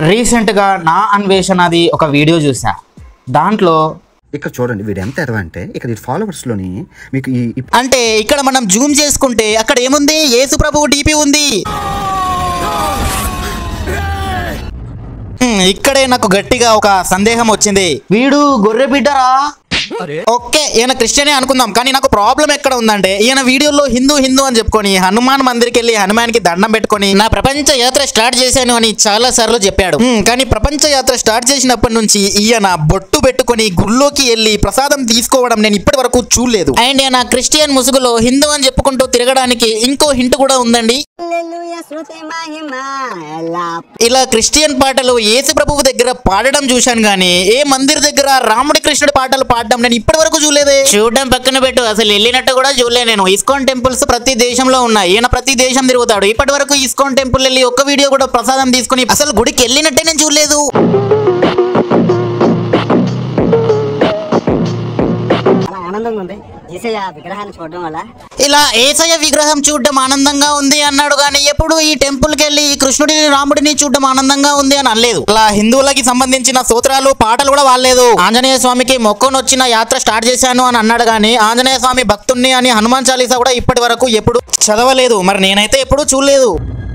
రీసెంట్గా నా అన్వేషణది ఒక వీడియో చూసా దాంట్లో ఇక్కడ చూడండి వీడు ఎంత ఎదవ అంటే ఇక్కడ ఈ ఫాలోవర్స్ లోని మీకు ఈ ఈ అంటే ఇక్కడ మనం జూమ్ చేసుకుంటే అక్కడ ఏముంది యేసు ప్రభువు డీపీ ఉంది హ్మ్, ఇక్కడే నాకు గట్టిగా ఒక సందేహం వచ్చింది వీడు గొర్రె బిడ్డరా ఓకే ఈయన క్రిస్టియనే అనుకుందాం కానీ నాకు ప్రాబ్లం ఎక్కడ ఉందంటే ఈయన వీడియోలో హిందూ హిందూ అని చెప్పుకొని హనుమాన్ మందిర్కి వెళ్ళి హనుమాన్కి దండం పెట్టుకొని నా ప్రపంచ యాత్ర స్టార్ట్ చేశాను అని చాలా సార్లు చెప్పాడు హ్మ్, కానీ ప్రపంచ యాత్ర స్టార్ట్ చేసినప్పటి నుంచి ఈయన బొట్టు పెట్టుకొని గుళ్ళోకి వెళ్ళి ప్రసాదం తీసుకోవడం నేను ఇప్పటి వరకు చూడలేదు అండ్ ఈయన క్రిస్టియన్ ముసుగులో హిందూ అని చెప్పుకుంటూ తిరగడానికి ఇంకో హింట్ కూడా ఉందండి హల్లెలూయా స్తుతి మహిమ ఎలా ఇలా క్రిస్టియన్ పాటలు యేసు ప్రభువు దగ్గర పాడడం చూశాను గానీ ఏ మందిర్ దగ్గర రాముడి కృష్ణుడి పాటలు పాడడం నేను ఇప్పటి వరకు చూడలేదే చూడడం పక్కన పెట్టు అసలు వెళ్ళినట్టు కూడా చూడలే నేను ఇస్కాన్ టెంపుల్స్ ప్రతి దేశంలో ఉన్నాయి ఈయన ప్రతి దేశం తిరుగుతాడు ఇప్పటి వరకు ఇస్కాన్ టెంపుల్ వెళ్ళి ఒక్క వీడియో కూడా ప్రసాదం తీసుకుని అసలు గుడికి వెళ్ళినట్టే నేను చూడలేదు చాలా ఆనందంగా ఉంది జీసయ్య విగ్రహాన్ని చూడడం వల్ల ఇలా ఏసయ్య విగ్రహం చూడడం ఆనందంగా ఉంది అన్నాడు కానీ ఎప్పుడు ఈ టెంపుల్ కి వెళ్ళి కృష్ణుడిని రాముడిని చూడడం ఆనందంగా ఉంది అని అనలేదు ఇలా హిందువులకి సంబంధించిన సూత్రాలు పాటలు కూడా వాడలేదు ఆంజనేయ స్వామికి మొక్కను వచ్చిన యాత్ర స్టార్ట్ చేశాను అని అన్నాడు కానీ ఆంజనేయ స్వామి భక్తుణ్ణి అని హనుమాన్ చాలీసా కూడా ఇప్పటి వరకు ఎప్పుడు చదవలేదు మరి నేనైతే ఎప్పుడు చూడలేదు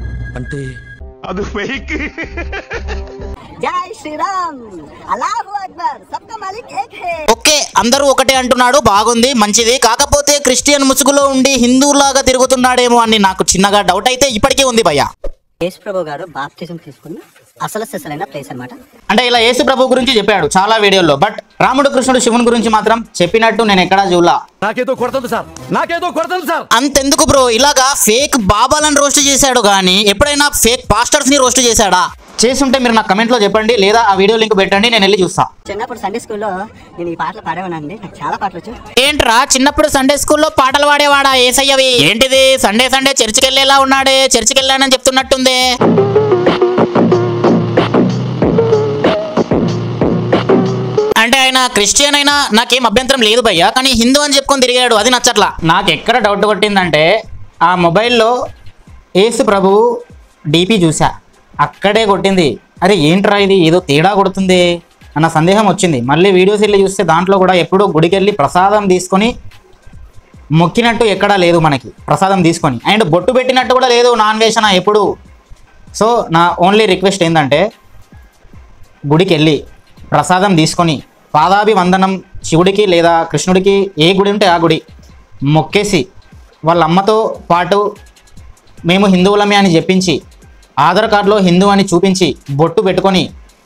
జై శ్రీరామ్ అల్లాహు అక్బర్ సబ్కా మాలిక్ ఏక్ హై ఓకే అందరూ ఒకటే అంటున్నాడు బాగుంది మంచిది కాకపోతే క్రిస్టియన్ ముసుగులో ఉండి హిందువులాగా తిరుగుతున్నాడేమో అని నాకు చిన్నగా డౌట్ అయితే ఇప్పటికీ ఉంది భయ్యా యేసు ప్రభు గారు బాప్తిజం తీసుకుని అసలు సిసలైన ప్లేస్ అన్నమాట అంటే ఇలా యేసు ప్రభు గురించి చెప్పాడు చాలా వీడియోల్లో బట్ రాముడు కృష్ణుడు శివుని గురించి మాత్రం చెప్పినట్టు నేను ఎక్కడా చూడలా నాకేదో కొడుతుంది సార్ నాకేదో కొడుతుంది సార్ అంతెందుకు బ్రో ఇలాగా ఫేక్ బాబాలను రోస్ట్ చేశాడు కానీ ఎప్పుడైనా ఫేక్ పాస్టర్స్ ని రోస్ట్ చేశాడా చేసుంటే మీరు నాకు కమెంట్ లో చెప్పండి లేదా ఆ వీడియో లింక్ పెట్టండి నేను వెళ్ళి చూస్తా చిన్నప్పుడు సండే స్కూల్లో నేను ఈ పాటలు పాడేవానండి నాకు చాలా పాటలు వచ్చు ఏంట్రా చిన్నప్పుడు సండే స్కూల్లో పాటలు పాడేవాడా ఏసయ్యవి ఏంటిది సండే సండే చర్చికి వెళ్ళేలా ఉన్నాడే చర్చికి వెళ్ళానని చెప్తున్నట్టుందే అంటే ఆయన క్రిస్టియన్ అయినా నాకేం అభ్యంతరం లేదు భయ్య కానీ హిందూ అని చెప్పుకొని తిరిగాడు అది నచ్చట్లా నాకు ఎక్కడ డౌట్ కొట్టిందంటే ఆ మొబైల్లో ఏసు ప్రభువు డీపీ చూసా అక్కడే కొట్టింది అరే ఏంట్రా ఇది ఏదో తేడా కొడుతుంది అన్న సందేహం వచ్చింది మళ్ళీ వీడియోస్ వెళ్ళి చూస్తే దాంట్లో కూడా ఎప్పుడూ గుడికి వెళ్ళి ప్రసాదం తీసుకొని మొక్కినట్టు ఎక్కడా లేదు మనకి ప్రసాదం తీసుకొని అండ్ బొట్టు పెట్టినట్టు కూడా లేదు నాన్ వేషణ ఎప్పుడు సో నా ఓన్లీ రిక్వెస్ట్ ఏంటంటే గుడికి వెళ్ళి ప్రసాదం తీసుకొని పాదాభివందనం శివుడికి లేదా కృష్ణుడికి ఏ గుడి ఉంటే ఆ గుడి మొక్కేసి వాళ్ళ అమ్మతో పాటు మేము హిందువులమే అని చెప్పించి ఆధార్ కార్డులో హిందూ అని చూపించి బొట్టు పెట్టుకొని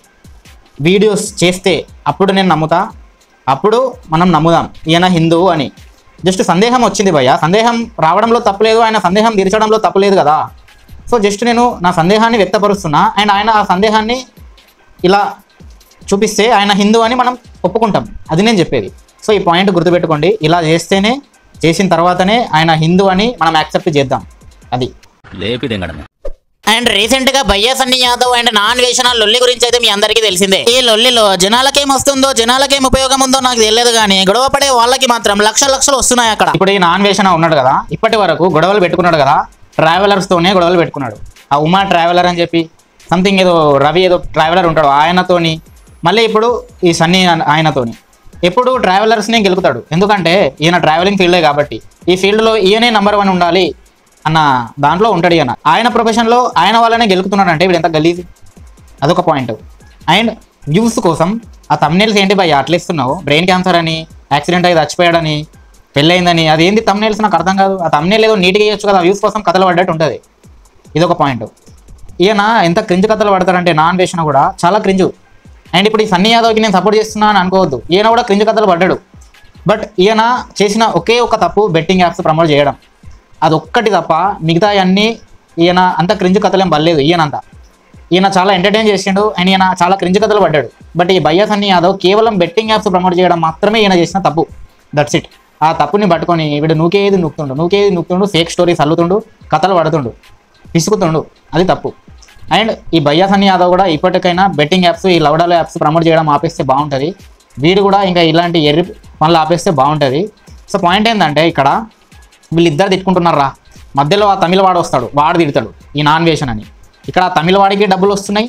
వీడియోస్ చేస్తే అప్పుడు నేను నమ్ముతా అప్పుడు మనం నమ్ముదాం ఈయన హిందువు అని జస్ట్ సందేహం వచ్చింది భయ్య సందేహం రావడంలో తప్పలేదు ఆయన సందేహం తీర్చడంలో తప్పలేదు కదా సో జస్ట్ నేను నా సందేహాన్ని వ్యక్తపరుస్తున్నా అండ్ ఆయన ఆ సందేహాన్ని ఇలా చూపిస్తే ఆయన హిందూ అని మనం ఒప్పుకుంటాం అది నేను చెప్పేది సో ఈ పాయింట్ గుర్తుపెట్టుకోండి ఇలా చేస్తేనే చేసిన తర్వాతనే ఆయన హిందూ అని మనం యాక్సెప్ట్ చేద్దాం అది లేపిదెంగడమే అండ్ రీసెంట్ గా భయ్యా సన్నీ యాదవ్ అండ్ నాన్ వేషణ లొల్లి గురించి అయితే మీ అందరికీ తెలిసిందే ఈ లొల్లిలో జనాలకేం వస్తుందో జనాలకేం ఉపయోగం ఉందో నాకు తెలియదు కానీ గొడవ పడే వాళ్ళకి మాత్రం లక్ష లక్షలు వస్తున్నాయి అక్కడ ఇప్పుడు ఈ నాన్ వేషణ ఉన్నాడు కదా ఇప్పటి వరకు గొడవలు పెట్టుకున్నాడు కదా ట్రావెలర్స్ తోనే గొడవలు పెట్టుకున్నాడు ఆ ఉమా ట్రావెలర్ అని చెప్పి సంథింగ్ ఏదో రవి ఏదో ట్రావెలర్ ఉంటాడు ఆయనతోని మళ్ళీ ఇప్పుడు ఈ సన్నీ అన- ఆయనతోని ఎప్పుడు ట్రావెలర్స్నే గెలుపుతాడు ఎందుకంటే ఈయన ట్రావెలింగ్ ఫీల్డే కాబట్టి ఈ ఫీల్డ్లో ఈయనే నంబర్ వన్ ఉండాలి అన్న దాంట్లో ఉంటాడు ఈయన ఆయన ప్రొఫెషన్లో ఆయన వాళ్ళనే గెలుపుతున్నాడు అంటే వీడు ఎంత గలీజ్ అదొక పాయింట్ అండ్ వ్యూస్ కోసం ఆ తమ్నేల్స్ ఏంటి భయ్య అట్లా ఇస్తున్నావు బ్రెయిన్ క్యాన్సర్ అని యాక్సిడెంట్ అయ్యి చచ్చిపోయాడని పెళ్ళయిందని అదేంటి తమ్నేల్స్ నాకు అర్థం కాదు ఆ తమ్నేల్ ఏదో నీట్గా చేయొచ్చు కదా వ్యూస్ కోసం కథలు పడ్డట్టు ఉంటుంది ఇదొక పాయింట్ ఈయన ఎంత క్రింజ్ కథలు పడతాడంటే నాన్ వేసిన కూడా చాలా క్రింజు అండ్ ఇప్పుడు ఈ సన్నీ యాదవ్కి నేను సపోర్ట్ చేస్తున్నా అని అనుకోవద్దు ఈయన కూడా క్రింజ్ కథలు పడ్డాడు బట్ ఈయన చేసిన ఒకే ఒక తప్పు బెట్టింగ్ యాప్స్ ప్రమోట్ చేయడం అది ఒక్కటి తప్ప మిగతా అన్నీ ఈయన అంత క్రింజ్ కథలేం పడలేదు ఈయనంతా ఈయన చాలా ఎంటర్టైన్ చేసిండు అండ్ ఈయన చాలా క్రింజ్ కథలు పడ్డాడు బట్ ఈ బయ్యా సన్నీ యాదవ్ కేవలం బెట్టింగ్ యాప్స్ ప్రమోట్ చేయడం మాత్రమే ఈయన చేసిన తప్పు దట్స్ ఇట్ ఆ తప్పుని పట్టుకొని వీడు నూకేది నూకుతుండు నూకేది నూకుతుండు ఫేక్ స్టోరీస్ అల్లుతుండు కథలు పడుతుండు పిసుకుతుండు అది తప్పు అండ్ ఈ బయ్యా సన్నీ యాదవ్ కూడా ఇప్పటికైనా బెట్టింగ్ యాప్స్ ఈ లవడాల యాప్స్ ప్రమోట్ చేయడం ఆపేస్తే బాగుంటుంది వీడు కూడా ఇంకా ఇలాంటి ఎర్రి పనులు ఆపేస్తే బాగుంటుంది సో పాయింట్ ఏంటంటే ఇక్కడ వీళ్ళిద్దరు తిట్టుకుంటున్నారా మధ్యలో ఆ తమిళ వాడు వస్తాడు వాడు తిడతాడు ఈ నాన్ వేషన్ అని ఇక్కడ ఆ తమిళ వాడికి డబ్బులు వస్తున్నాయి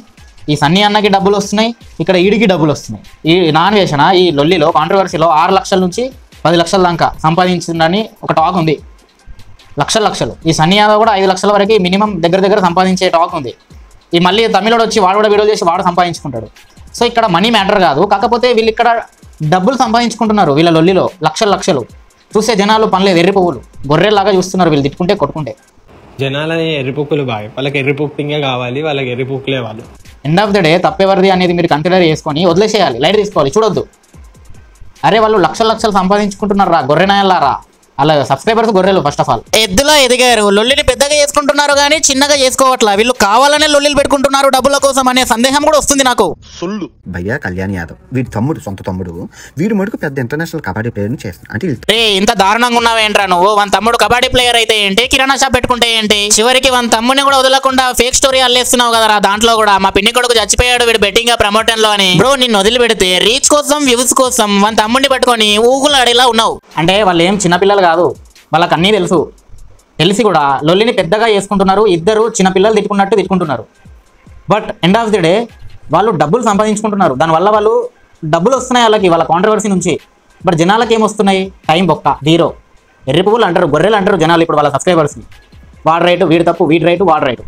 ఈ సన్నీ అన్నకి డబ్బులు వస్తున్నాయి ఇక్కడ ఈడికి డబ్బులు వస్తున్నాయి ఈ నాన్ వేషణ ఈ లొల్లిలో కాంట్రవర్సీలో ఆరు లక్షల నుంచి పది లక్షల దాకా సంపాదించిందని ఒక టాక్ ఉంది లక్షల లక్షలు ఈ సన్నీ యాదవ్ కూడా ఐదు లక్షల వరకు మినిమం దగ్గర దగ్గర సంపాదించే టాక్ ఉంది ఈ మళ్ళీ తమిళోడు వచ్చి వాడు కూడా వీడియో చేసి వాడు సంపాదించుకుంటాడు సో ఇక్కడ మనీ మ్యాటర్ కాదు కాకపోతే వీళ్ళు ఇక్కడ డబ్బులు సంపాదించుకుంటున్నారు వీళ్ళ లొల్లిలో లక్షల లక్షలు చూసే జనాలు పనిలేదు ఎర్రి పువ్వులు గొర్రెల్లాగా చూస్తున్నారు వీళ్ళు తిట్టుకుంటే కొట్టుకుంటే జనాలని ఎర్రిపుక్కులు బాగా వాళ్ళకి ఎర్రిపుక్కింగే కావాలి వాళ్ళకి ఎర్రిపుక్కులే వాళ్ళు ఎండ్ ఆఫ్ ద డే తప్పెవరిది అనేది మీరు కన్సిడర్ చేసుకొని వదిలేసేయాలి లైట్ తీసుకోవాలి చూడొద్దు అరే వాళ్ళు లక్షల లక్షలు సంపాదించుకుంటున్నారు రా గొర్రెనాయలారా అలా సబ్స్క్రైబర్స్ గొర్రెలు ఫస్ట్ ఆఫ్ ఆల్ ఎద్దులో ఎదిగారు లొల్లిని పెద్దగా చేసుకుంటున్నారు కానీ చిన్నగా చేసుకోవట్లా వీళ్ళు కావాలనే లొల్లిలు పెట్టుకుంటున్నారు డబ్బుల కోసం అనే సందేహం కూడా వస్తుంది నాకు భయ్యా కళ్యాణ్ యాదవ్ వీడి తమ్ముడు సొంత తమ్ముడు వీడు మటుకు పెద్ద ఇంటర్నేషనల్ కబడ్డీ ప్లేయర్ని చేస్తున్నాడు అంటే వీళ్ళు రే ఇంత దారుణంగా ఉన్నావేంట్రా నువ్వు వన్ తమ్ముడు కబడ్డీ ప్లేయర్ అయితే ఏంటి కిరాణా షాప్ పెట్టుకుంటే ఏంటి చివరికి వన్ తమ్ముడిని కూడా వదలకుండా ఫేక్ స్టోరీ అల్లేస్తున్నావు కదరా దాంట్లో కూడా మా పిన్ని కొడుకు చచ్చిపోయాడు వీడు బెట్టింగ్ ప్రమోషన్ లో అని బ్రో నిన్ను వదిలిపెడితే రీచ్ కోసం వ్యూస్ కోసం వన్ తమ్ముడిని పట్టుకొని ఊగులాడేలా ఉన్నావు అంటే వాళ్ళు ఏం చిన్నపిల్లలు కాదు వాళ్ళకి అన్నీ తెలుసు తెలిసి కూడా లొల్లిని పెద్దగా చేసుకుంటున్నారు ఇద్దరు చిన్నపిల్లలు తిట్టుకున్నట్టు తిట్టుకుంటున్నారు but end of the day వాళ్ళు డబ్బులు సంపాదించుకుంటున్నారు దానివల్ల వాళ్ళు డబ్బులు వస్తున్నాయి వాళ్ళకి వాళ్ళ కాంట్రవర్సీ నుంచి బట్ జనాలకి ఏమొస్తున్నాయి టైం బొక్క జీరో ఎర్రి పువ్వులు అంటారు గొర్రెలు అంటారు జనాలు ఇప్పుడు వాళ్ళ సబ్స్క్రైబర్స్ని వాడు రైటు వీడు తప్పు వీడి రైటు వాడు రైటు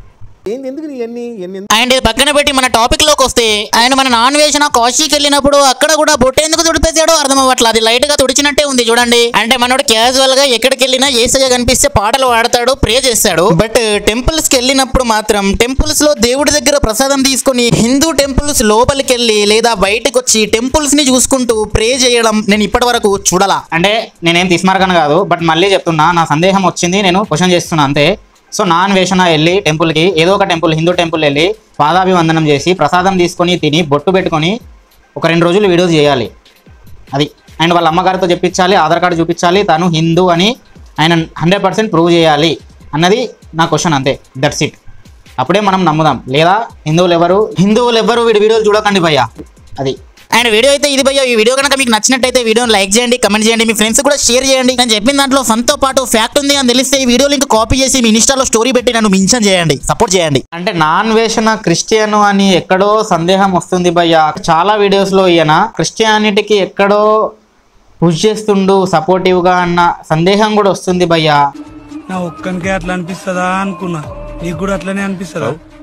అండ్ ఇది పక్కన పెట్టి మన టాపిక్ లోకి వస్తే ఆయన మన నాన్ వేసిన కాశీకి వెళ్ళినప్పుడు అక్కడ కూడా బొట్టేందుకు తుడిపేసాడో అర్థం అవ్వట్లేదు అది లైట్ గా తుడిచినట్టే ఉంది చూడండి అంటే మనోడు క్యాజువల్ గా ఎక్కడికి వెళ్ళినా ఏసయ్య కనిపిస్తే పాటలు పాడతాడు ప్రే చేస్తాడు బట్ టెంపుల్స్ కి వెళ్ళినప్పుడు మాత్రం టెంపుల్స్ లో దేవుడి దగ్గర ప్రసాదం తీసుకొని హిందూ టెంపుల్స్ లోపలికి వెళ్ళి లేదా బయటకు వచ్చి టెంపుల్స్ ని చూసుకుంటూ ప్రే చేయడం నేను ఇప్పటి వరకు చూడాల అంటే నేనేం తీసుమార్గను కాదు బట్ మళ్ళీ చెప్తున్నా నా సందేహం వచ్చింది నేను క్వశ్చన్ చేస్తున్నా అంతే సో నాన్ వేషణ వెళ్ళి టెంపుల్కి ఏదో ఒక టెంపుల్ హిందూ టెంపుల్ వెళ్ళి పాదాభివందనం చేసి ప్రసాదం తీసుకొని తిని బొట్టు పెట్టుకొని ఒక రెండు రోజులు వీడియోస్ చేయాలి అది అండ్ వాళ్ళ అమ్మగారితో చెప్పించాలి ఆధార్ కార్డు చూపించాలి తను హిందూ అని ఆయన హండ్రెడ్ పర్సెంట్ ప్రూవ్ చేయాలి అన్నది నా క్వశ్చన్ అంతే దట్స్ ఇట్ అప్పుడే మనం నమ్ముదాం లేదా హిందువులు ఎవరు హిందువులు ఎవరు వీడి వీడియోలు చూడకండి భయ్యా అది అండ్ వీడియో అయితే ఇది భయ్యా ఈ వీడియో కనుక మీకు నచ్చినట్టయితే వీడియోని లైక్ చేయండి కమెంట్ చేయండి మీ ఫ్రెండ్స్ కూడా షేర్ చేయండి నేను చెప్పిన దాంట్లో ఫన్తో పాటు ఫ్యాక్ట్ ఉంది అని తెలిస్తే ఈ వీడియో లింక్ కాపీ చేసి మీ ఇన్స్టాలో స్టోరీ పెట్టి నన్ను మించన్ చేయండి సపోర్ట్ చేయండి అంటే నాన్ వేషణ క్రిస్టియన్ అని ఎక్కడో సందేహం వస్తుంది భయ్యా చాలా వీడియోస్ లో ఈయన క్రిస్టియానిటీకి ఎక్కడో పుష్ చేస్తుండు సపోర్టివ్ గా అన్న సందేహం కూడా వస్తుంది భయ్యా నా ఒక్కనికే అట్లా అనిపిస్తుందా అనుకున్నా నీకు కూడా అట్లనే అనిపిస్తుందా